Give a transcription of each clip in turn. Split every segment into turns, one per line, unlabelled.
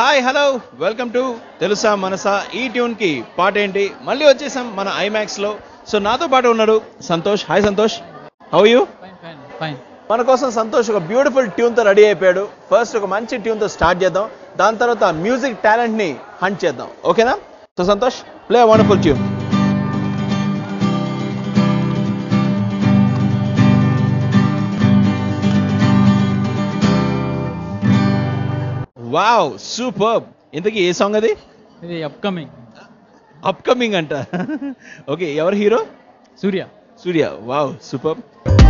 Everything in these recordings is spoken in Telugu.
హాయ్ హలో వెల్కమ్ టు తెలుసా మనసా ఈ ట్యూన్ కి పాట ఏంటి మళ్ళీ వచ్చేసాం మన ఐమాక్స్ లో సో నాతో పాటు ఉన్నాడు Santosh hi Santosh how you
fine fine fine
మన కోసం సంతోష్ ఒక బ్యూటిఫుల్ ట్యూన్ తో రెడీ అయిపోయాడు ఫస్ట్ ఒక మంచి ట్యూన్ తో స్టార్ట్ చేద్దాం దాని తర్వాత మ్యూజిక్ టాలెంట్ ని హంట్ చేద్దాం ఓకేనా so Santosh play wonderful tune wow super ఇంతకీ ఏ సాంగ్ అది
ఇది అప్కమింగ్
అప్కమింగ్ అంట ఓకే ఎవరు hero
Surya
Surya wow super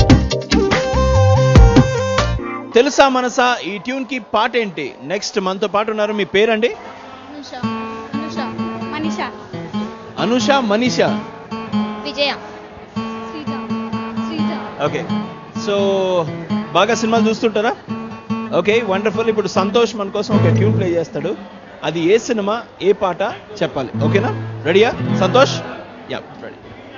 తెలుసా మనసా ఈ ట్యూన్ కి పాట ఏంటి నెక్స్ట్ మనతో పాటు ఉన్నారు మీ పేరండి
అనుష అనుష మనీష
అనుష మనీషా
విజయ శ్రీజ శ్రీజ
ఓకే సో బాగా సినిమాలు చూస్తుంటారా ఓకే వండర్ఫుల్ ఇప్పుడు సంతోష్ మన కోసం ఒక ట్యూన్ ప్లే చేస్తాడు అది ఏ సినిమా ఏ పాట చెప్పాలి ఓకేనా రెడీయా Santosh ya ready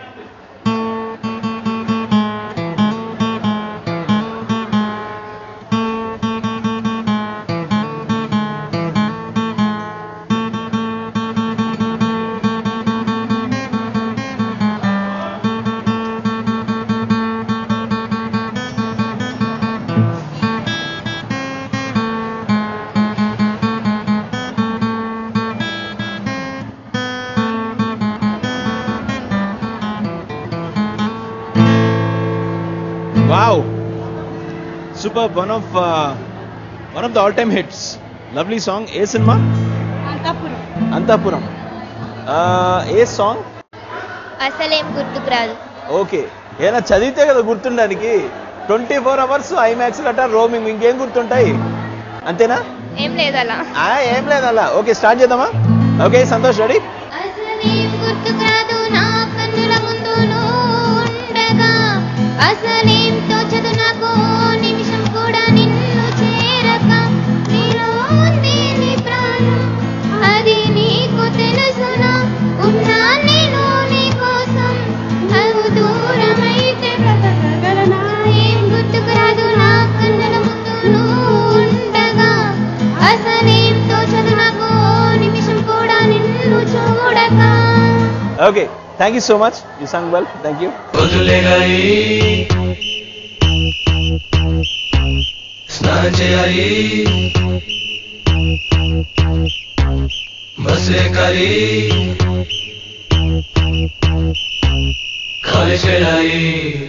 wow super one of one of the all time hits lovely song ఏ సినిమా
అంతాపురం
అంతాపురం ఏ సాంగ్
అసలేం గుర్తుకు రాదు
ఓకే ఏదైనా చదివితే కదా గుర్తుండడానికి ట్వంటీ ఫోర్ అవర్స్ ఐమాక్స్ గట్రా రోమింగ్ ఇంకేం గుర్తుంటాయి అంతేనా
ఏం లేదు అలా
ఆ, ఏం లేదు అలా ఓకే స్టార్ట్ చేద్దామా ఓకే సంతోష్ రెడీ
అసలేం గుర్తుకు రాదు నా కన్నుల ముందు నువ్వు ఉండగా అసలేం తోచదు నాకు నిమిషం కూడా నిన్ను చేరక నీలో ఉంది నీ ప్రాణం అది నీకు తెలుసునా ఉన్నా నేను నీ కోసం నువ్వు దూరమైతే బ్రతకగలనా ఏం గుర్తుకు రాదు నా కన్నుల ముందు నువ్వు ఉండగా అసలేం తోచదు నాకు నిమిషం కూడా నిన్ను చూడక
okay thank you so much you sung well thank you
వదిలేగాయి స్నానం చేయాలి బస్సు ఎక్కాలి కాలేజ్ వెళ్ళాలి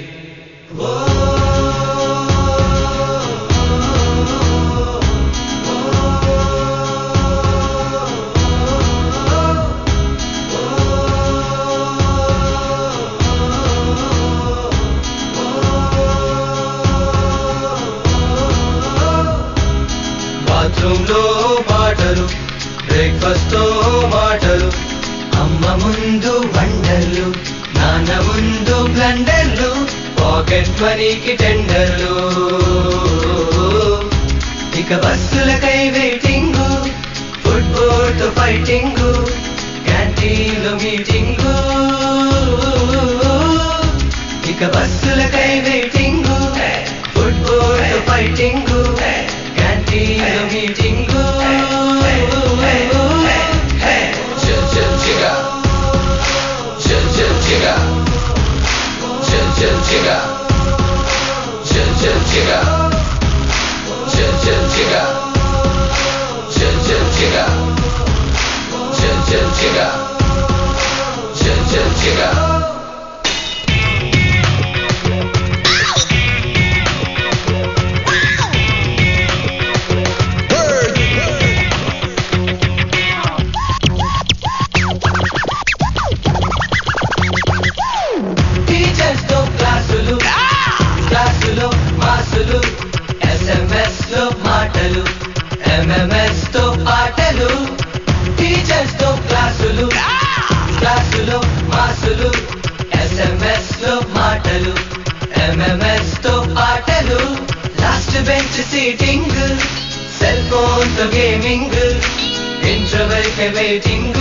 బాత్రూమ్ లో పాటలు బ్రేక్ఫాస్ట్ తో మాటలు అమ్మ ముందు వండర్లు నాన్న ముందు బ్లండర్లు పాకెట్ మనీకి టెండర్లు ఇక బస్సులకై వెయిటింగ్ ఫుట్బాల్ తో ఫైటింగ్ క్యాంటీన్ లో మీటింగ్ ఇక బస్సులకై వెయిటింగ్ ఫుట్బాల్ తో ఫైటింగ్ క్యాంటీన్ లో meeting Chill, chill, chigga. Chill, chill, chigga. Chill, chill, chigga. Chill, chill, chigga. Chill, chill, chigga. Chill, chill, chigga. Chill, chill, chigga. Chill, chill, chigga. Teachers తో క్లాసులు క్లాసులో మాసులు ఎస్ఎంఎస్ లో మాటలు ఎంఎంఎస్ తో పాటలు టీచర్స్ తో క్లాసులు క్లాసులో మాసులు ఎస్ఎంఎస్ లో మాటలు ఎంఎంఎస్ తో పాటలు last bench seating cell phone తో గేమింగ్ ఇంటర్వెల్ కే waiting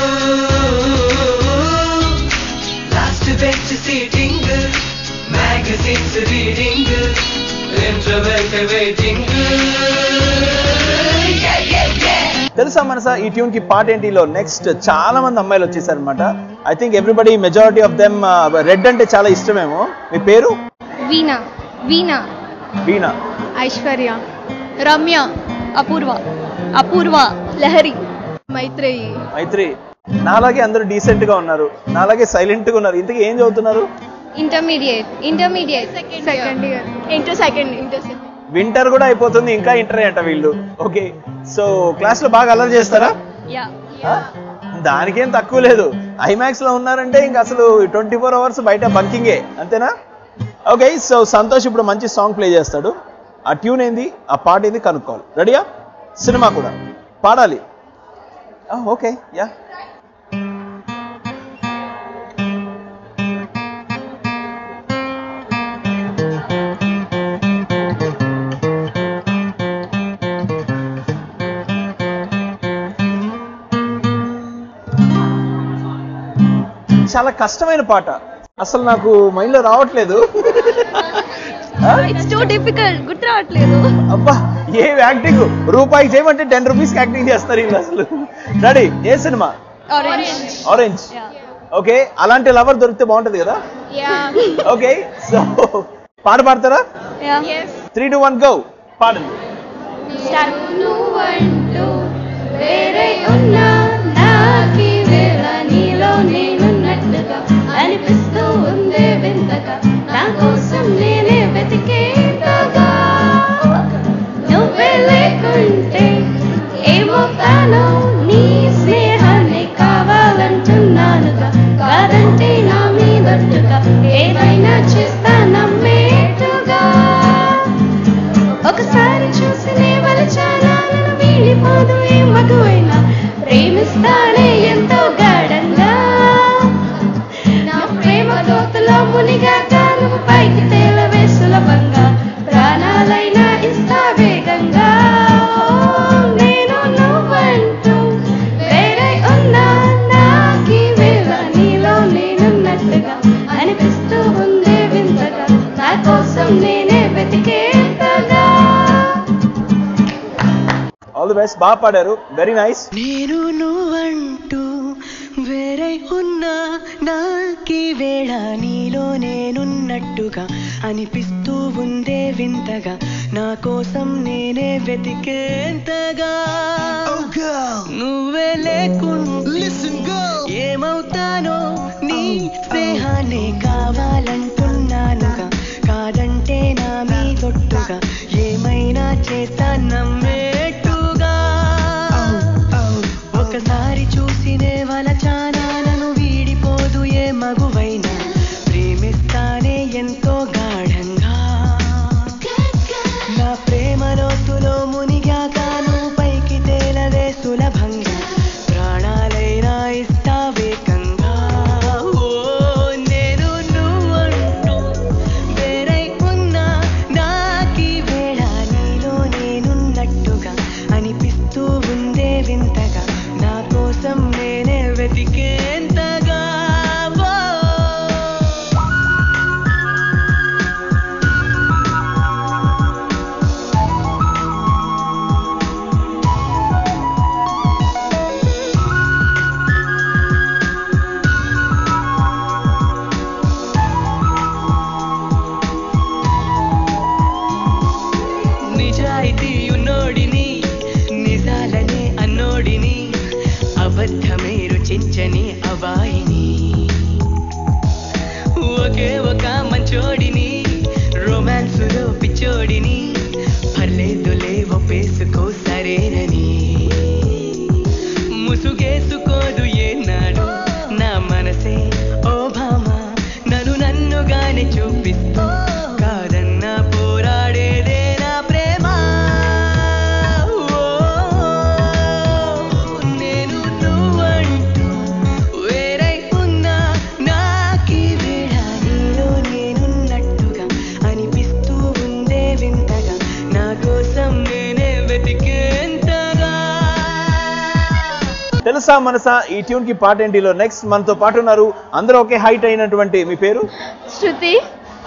last bench seating magazines reading interval కే వెయిటింగ్
తెలుసా మనసా ఈ ట్యూన్ కి పాట ఏంటిలో నెక్స్ట్ చాలా మంది అమ్మాయిలు వచ్చేసారు అనమాట I think everybody majority of them red అంటే చాలా ఇష్టమేమో మీ పేరు
వీణ వీణ
వీణా
ఐశ్వర్య రమ్య అపూర్వ అపూర్వ లహరి మైత్రేయి
మైత్రి నాలాగే అందరూ డీసెంట్ గా ఉన్నారు నాలాగే సైలెంట్ గా ఉన్నారు ఇంతకీ ఏం చదువుతున్నారు
intermediate intermediate second year inter second inter second
winter కూడా అయిపోతుంది ఇంకా ఇంటర్ అంట వీళ్ళు ఓకే సో క్లాస్ లో బాగా అల్లరి చేస్తారా
యా
ఆ? దానికేం తక్కువ లేదు ఐమాక్స్ లో ఉన్నారంటే ఇంకా అసలు ట్వంటీ ఫోర్ అవర్స్ బయట బంకింగే అంతేనా ఓకే సో సంతోష్ ఇప్పుడు మంచి సాంగ్ ప్లే చేస్తాడు ఆ ట్యూన్ ఏంది ఆ పాట ఏంది కనుక్కోవాలి రెడీయా సినిమా కూడా పాడాలి ఓకే యా చాలా కష్టమైన పాట అసలు నాకు మైండ్ లో రావట్లేదు
ఇట్స్ టూ డిఫికల్ట్ గుర్తు రావట్లేదు
అబ్బా ఏ యాక్టింగ్ రూపాయి చేయమంటే టెన్ రూపీస్ యాక్టింగ్ చేస్తారు వీళ్ళు అసలు రెడీ ఏ సినిమా
ఆరెంజ్
ఆరెంజ్ ఓకే అలాంటి లవర్ దొరికితే బాగుంటది కదా
యా
ఓకే సో పాట పాడతారా
ya
three two one go పాడండి
నువ్వంటూ వేరే ఉన్నా నాకి వేళ నీలో నేనున్నట్టుగా అనిపిస్తూ ఉందే వింతగా నా కోసం నేనే వెతికేంతగా నువ్వే లేకుంటే ఏమవుతానో నీ స్నేహాన్ని కావాలంటున్నానుగా కాదంటే నా మీదట్టుగా ఏదైనా చేస్తా నమ్మేట్టుగా ఒకసారి చూసి నే వలచానా నన్ను వీడిపోదు ఏ మగువైనా ప్రేమిస్తానే ఎంతో గాఢంగా నా ప్రేమ లోతులో మునిగాక నువ్వు పైకి తేలవే సులభంగా ప్రాణాలైనా ఇస్తా వేగంగా నేను నువ్వంటూ వేరే ఉన్నా నాకి వేళ నీలో నేనున్నట్టుగా అనిపిస్తూ ఉందే వింతగా నా కోసం నేనే వెతికేంతగా
ఆల్ ది బెస్ట్ బాగా పాడారు వెరీ నైస్
నేను నువ్వంటూ వేరే ఉన్నా నాకీ వేళ నీలో నేనున్నట్టుగా అనిపిస్తూ ఉందే వింతగా నా కోసం నేనే వెతికేంతగా నువ్వే లేకుండా ఏమవుతానో నీ స్నేహాన్ని కావాలంటున్నానుగా కాదంటే నా మీ తొట్టుగా ఏమైనా చేస్తా నమ్మేట్టుగా ఒకసారి చూసినే వలచానా నన్ను వీడిపోదు ఏ మగువైనా ప్రేమిస్తానే ఎంతో గాఢంగా నా ప్రేమ లోతులో మునిగాక నువ్వు పైకి తేలవే సులభంగా ప్రాణాలైనా ఇస్తా వేగంగా ఓ నేను నువ్వంటూ వేరై ఉన్నా నాకీ వేళ నీలో నేనున్నట్టుగా అనిపిస్తూ ఉందే వింతగా నా కోసం నేనే వెతికేంతగా ఓ నిజాయితీ ఉన్నోడిని నిజాలనే అన్నోడిని అబద్ధమే రుచించని అవాయిని ఒకే ఒక మంచోడిని రొమాన్సులో పిచ్చోడిని పర్లేదులే ఒప్పేసుకో సరేనని ముసుగేసుకోదు ఏనాడు నా మనసే ఓ భామ నన్ను నన్నుగానే చూపిస్తూ కాదన్న పోరాడేదే నా ప్రేమ ఓ, నేను నువ్వంటూ వేరై ఉన్నా నాకీ వేళ నీలో నేనున్నట్టుగా అనిపిస్తూ ఉందే వింతగా నా కోసం నేనే వెతికేంతగా
తెలుసా మనసా ఈ ట్యూన్ కి పాట ఏంటిలో నెక్స్ట్ మనతో పాటు ఉన్నారు అందరూ ఒకే హైట్ అయినటువంటి మీ పేరు
శృతి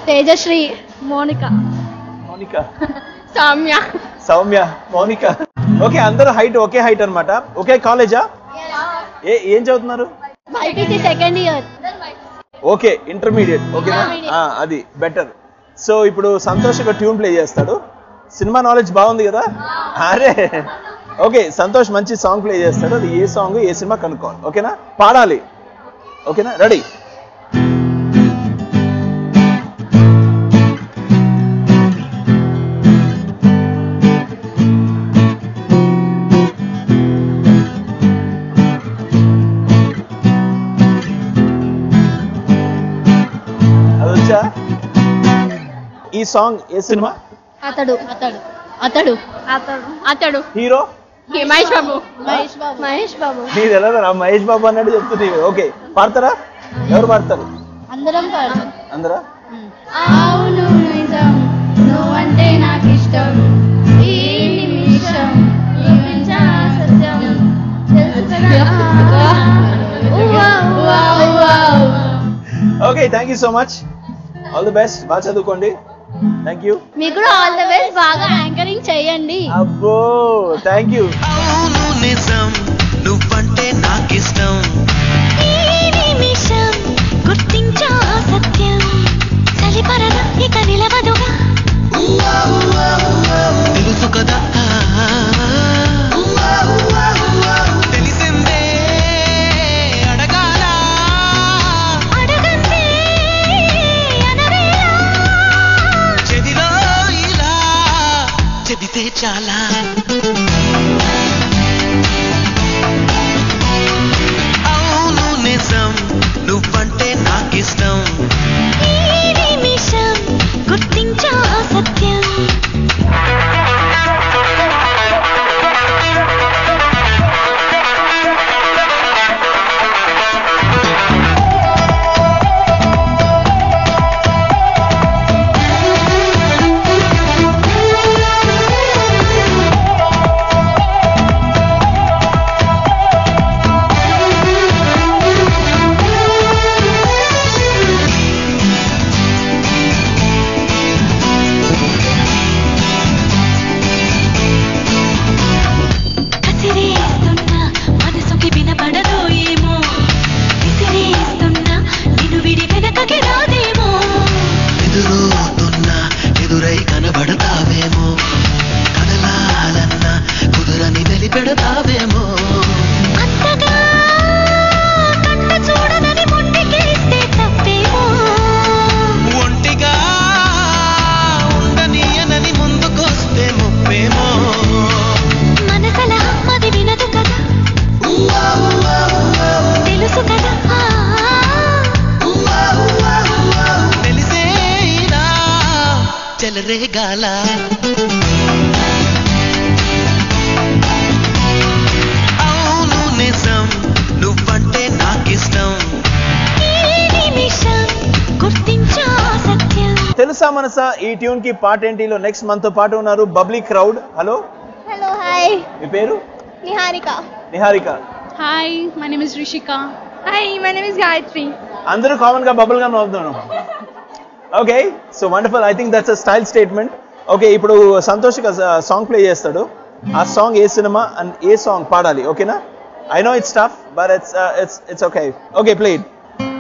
తేజశ్రీ మోనిక
మౌనిక
సామ్య
సౌమ్య మౌనిక ఓకే అందరూ హైట్ ఒకే హైట్ అన్నమాట ఒకే కాలేజా ఏ ఏం చదువుతున్నారు
BiPC second year
okay intermediate ఓకేనా
Intermediate.
ఆ, అది బెటర్ సో ఇప్పుడు సంతోష్ ఒక ట్యూన్ ప్లే చేస్తాడు సినిమా నాలెడ్జ్ బాగుంది కదా అరే ఓకే సంతోష్ మంచి సాంగ్ ప్లే చేస్తాడు అది ఏ సాంగ్ ఏ సినిమా కనుక్కోవాలి ఓకేనా పాడాలి ఓకేనా రెడీ అది వచ్చా ఈ సాంగ్ ఏ సినిమా
అతడు అతడు అతడు అతడు అతడు
హీరో
మహేష్ బాబు మహేష్ బాబు మహేష్ బాబు
నీది ఎలా రా మహేష్ బాబు అన్నట్టు చెప్తుంది ఓకే పాడతారా ఎవరు పాడతారు
అందరం పాడు
అందరా
అవును నిజం నువ్వంటే నాకు ఇష్టం ఈ నిమిషం జీవించా సత్యం తెలుసుగా ఉవ్వా, ఉవ్వా, ఉవ్వా.
Okay thank you so much all the best బాగా చదువుకోండి థ్యాంక్ యూ
మీకు కూడా ఆల్ ద బెస్ట్ బాగా యాంకరింగ్ చేయండి
అబ్బో థ్యాంక్ యూ
అవును నిజం నువ్వంటే నాకిష్టం
ఈ నిమిషం గుర్తించా సత్యం చలిపరద ఇక నిలవదుగా
తెలుసు కదా తెలిసిందే అడగాల
అడగందే అనవేళ
చెదిలో ఇలా చెబితే చాలా అవును నిజం నువ్వంటే నాకిష్టం
ఈ నిమిషం గుర్తించా సత్యం కసిరేస్తున్నా మనసుకి వినపడదో ఏమో విసిరేస్తున్నా నిన్ను విడి వెనకకి రాదేమో
ఎదురవుతున్నా ఎదురై కనబడతావేమో కదలాలన్నా కుదరని వెలిపెడతావేమో
అంతగా కన్న చూడనని మొండికేస్తే తప్పేమో
ఒంటిగా ఉండనీయనని ముందుకొస్తే ముప్పేమో
మనసల అది వినదు కదా తెలుసు కదా
తెలిసేనా చెలరేగాల అవును నిజం నువ్వంటే నాకిష్టం
ఈ నిమిషం గుర్తించా సత్యం
తెలుసా మనసా ఈ ట్యూన్ కి పాట ఏంటిలో నెక్స్ట్ మనతో పాటు ఉన్నారు bubbly crowd hello
hello hi
మీ పేరు
Niharika
Niharika
hi my name is Rishika
hi my name is Gayatri
అందరూ కామన్ గా బబుల్ గా నవ్వుతున్నాం okay so wonderful I think that's a style statement okay ఇప్పుడు సంతోష్ సాంగ్ ప్లే చేస్తాడు ఆ సాంగ్ ఏ సినిమా అండ్ ఏ సాంగ్ పాడాలి ఓకేనా I know it's tough but it's it's it's okay okay play it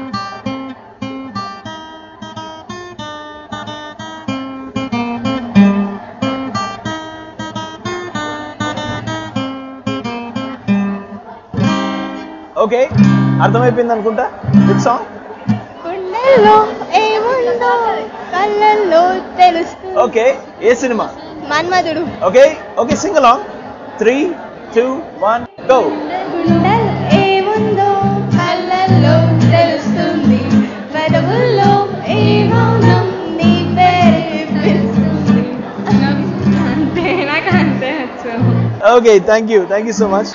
okay అర్థమైపోయింది అనుకుంటా విత్ సాంగ్
గుండెల్లో ఏముందో కళ్ళల్లో తెలుస్తుంది
ఓకే ఏ సినిమా
Manmadhudu
okay okay sing along three two one go
గుండెల్ ఏముందో కళ్ళల్లో తెలుస్తుంది పెదవుల్లో ఏ మౌనం నీ పేరే పిలుస్తుంది అంతే నాకు అంతే వచ్చు
okay thank you thank you so much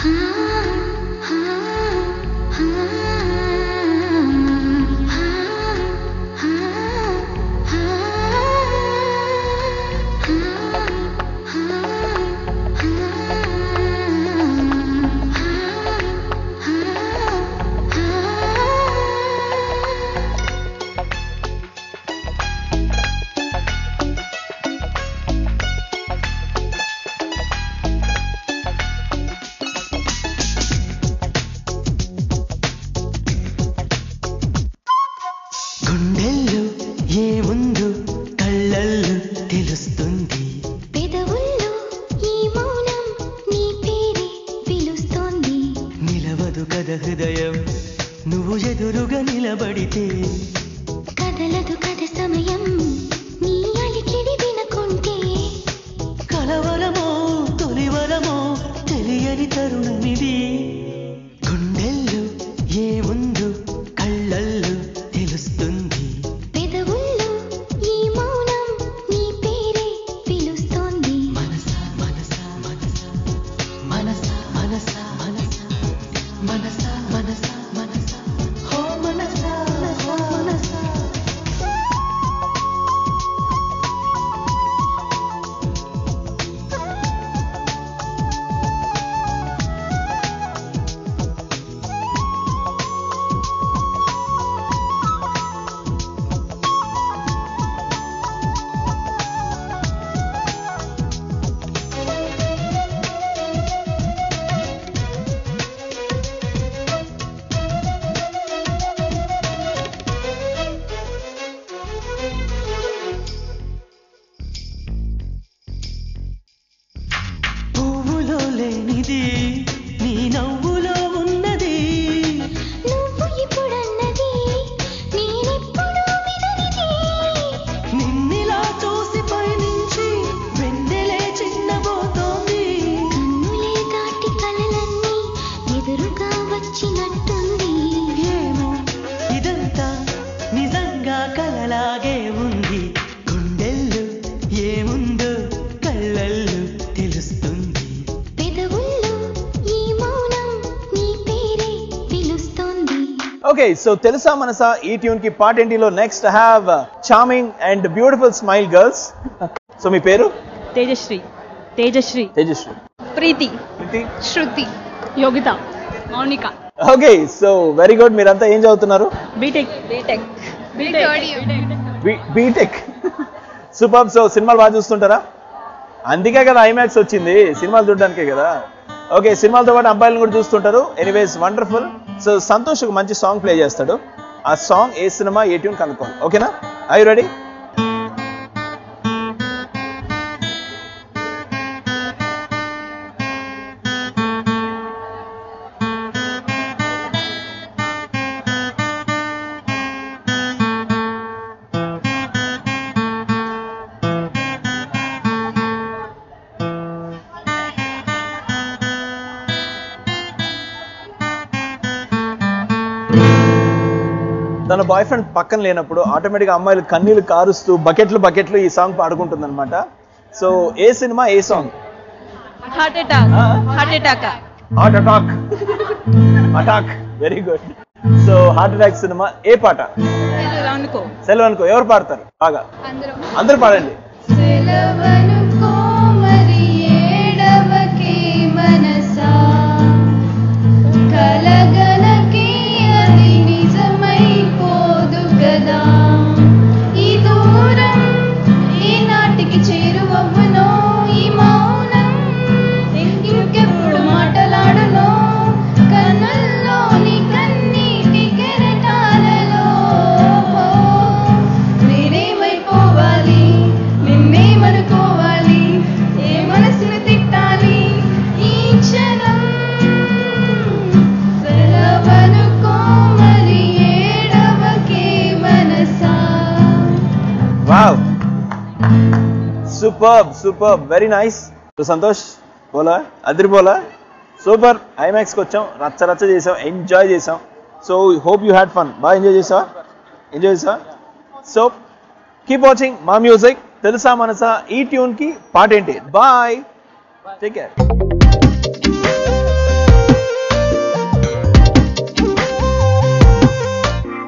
okay so తెలుసా మనసా ఈ ట్యూన్ కి పార్ట్ ఏంటిలో next have charming and beautiful smile girls so మీ పేరు
Tejashree Tejashree
Tejaswi
Preethi
Preethi
Shruti Yogitha Mounika
okay so very good మీరంతా ఏం చదువుతున్నారు
BTech BTech
BTech super so సినిమాలు బాగా చూస్తుంటారా అందుకే కదా ఐమాక్స్ వచ్చింది సినిమాలు చూడడానికే కదా ఓకే సినిమాలతో పాటు అబ్బాయిలను కూడా చూస్తుంటారు ఎనీవేస్ వండర్ఫుల్ సో సంతోష్ ఒక మంచి సాంగ్ ప్లే చేస్తాడు ఆ సాంగ్ ఏ సినిమా ఏ ట్యూన్ కనుక్కోవాలి ఓకేనా ఐ రెడీ తన బాయ్ ఫ్రెండ్ పక్కన లేనప్పుడు ఆటోమేటిక్గా అమ్మాయిలు కన్నీళ్లు కారుస్తూ బకెట్లు బకెట్లు ఈ సాంగ్ పాడుకుంటుంది అనమాట సో ఏ సినిమా ఏ song
heart attack heart attack
heart attack attack very good so heart attack సినిమా ఏ పాట
అనుకో
సెలవు అనుకో ఎవరు పాడతారు బాగా
అందరం
అందరూ పాడండి
సెలవనుకో మరి ఏడవకే మనసా కలగనకే అది నిజమైపోదు కదా ఈ దూరం ఏ నాటికి చేరువవ్వనో ఈ మౌనం ఇంకెప్పుడు మాటలాడునో కన్నుల్లోని కన్నీటి కెరటాలలో నేనేమైపోవాలి నిన్నేమనుకోవాలి ఏ మనసును తిట్టాలి ఈ క్షణం సెలవనుకో మరి ఏడవకే మనసా
wow super super very nice so Santosh బోలా అదిరి బోలా సూపర్ ఐమాక్స్కి వచ్చాం రచ్చ రచ్చ చేసాం ఎంజాయ్ చేసాం so hope you had fun బాగా ఎంజాయ్ చేసావా ఎంజాయ్ చేసావా సో కీప్ వాచింగ్ మా మ్యూజిక్ తెలుసా మనసా ఈ ట్యూన్ కి పాట ఏంటి బాయ్ టేక్ కేర్